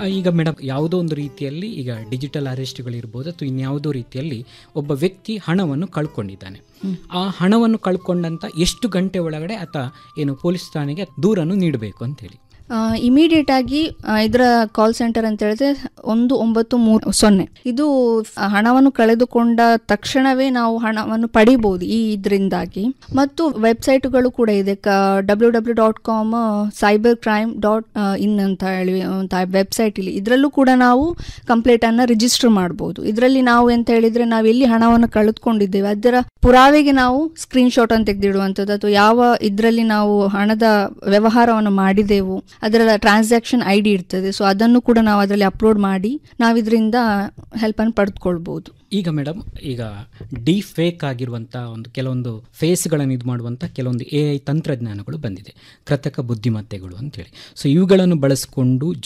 ಆ, ಈಗ ಮೇಡಮ್ ಯಾವುದೋ ಒಂದು ರೀತಿಯಲ್ಲಿ ಈಗ ಡಿಜಿಟಲ್ ಅರೆಸ್ಟ್ಗಳಿರ್ಬೋದು ಅಥವಾ ಇನ್ಯಾವುದೋ ರೀತಿಯಲ್ಲಿ ಒಬ್ಬ ವ್ಯಕ್ತಿ ಹಣವನ್ನು ಕಳ್ಕೊಂಡಿದ್ದಾನೆ ಆ ಹಣವನ್ನು ಕಳ್ಕೊಂಡಂತ ಎಷ್ಟು ಗಂಟೆ ಒಳಗಡೆ ಆತ ಏನು ಪೊಲೀಸ್ ಠಾಣೆಗೆ ದೂರನ್ನು ನೀಡಬೇಕು ಅಂತೇಳಿ ಇಮಿಡಿಯೇಟ್ ಆಗಿ ಆ, ಇದರ ಕಾಲ್ ಸೆಂಟರ್ ಅಂತ ಹೇಳಿದ್ರೆ ಒಂದು ಒಂಬತ್ತು ಮೂರು ಸೊನ್ನೆ ಇದು ಆ, ಹಣವನ್ನು ಕಳೆದುಕೊಂಡ ತಕ್ಷಣವೇ ನಾವು ಹಣವನ್ನು ಪಡಿಬಹುದು ಈ ಇದರಿಂದಾಗಿ ಮತ್ತು ವೆಬ್ಸೈಟ್ಗಳು ಕೂಡ ಇದೆ W W dot com cyber crime dot in ಅಂತ ಹೇಳಿ ಅಂತ ವೆಬ್ಸೈಟ್ ಇಲ್ಲಿ ಇದರಲ್ಲೂ ಕೂಡ ನಾವು ಕಂಪ್ಲೇಂಟ್ ಅನ್ನ ರಿಜಿಸ್ಟರ್ ಮಾಡಬಹುದು ಇದರಲ್ಲಿ ನಾವು ಎಂತ ಹೇಳಿದ್ರೆ ನಾವು ಎಲ್ಲಿ ಹಣವನ್ನು ಕಳೆದುಕೊಂಡಿದ್ದೇವೆ ಅದರ ಪುರಾವೆಗೆ ನಾವು ಸ್ಕ್ರೀನ್ ಶಾಟ್ ಅನ್ನು ತೆಗೆದಿಡುವಂಥದ್ದು ಅಥವಾ ಯಾವ ಇದರಲ್ಲಿ ನಾವು ಹಣದ ವ್ಯವಹಾರವನ್ನು ಮಾಡಿದೆವು ಅದರ ಟ್ರಾನ್ಸಾಕ್ಷನ್ ಐ ಡಿ ಇರ್ತದೆ ಸೊ ಅದನ್ನು ಕೂಡ ನಾವು ಅದರಲ್ಲಿ ಅಪ್ಲೋಡ್ ಮಾಡಿ ನಾವು ಇದರಿಂದ ಹೆಲ್ಪ್ ಅನ್ನು ಪಡೆದುಕೊಳ್ಬಹುದು ಈಗ ಮೇಡಮ್ ಈಗ ಡಿ ಫೇಕ್ ಆಗಿರುವಂಥ ಒಂದು ಕೆಲವೊಂದು ಫೇಸ್ಗಳನ್ನು ಇದು ಮಾಡುವಂಥ ಕೆಲವೊಂದು ಎ ಐ ತಂತ್ರಜ್ಞಾನಗಳು ಬಂದಿದೆ ಕೃತಕ ಬುದ್ಧಿಮತ್ತೆಗಳು ಅಂತೇಳಿ ಸೊ ಇವುಗಳನ್ನು ಬಳಸಿಕೊಂಡು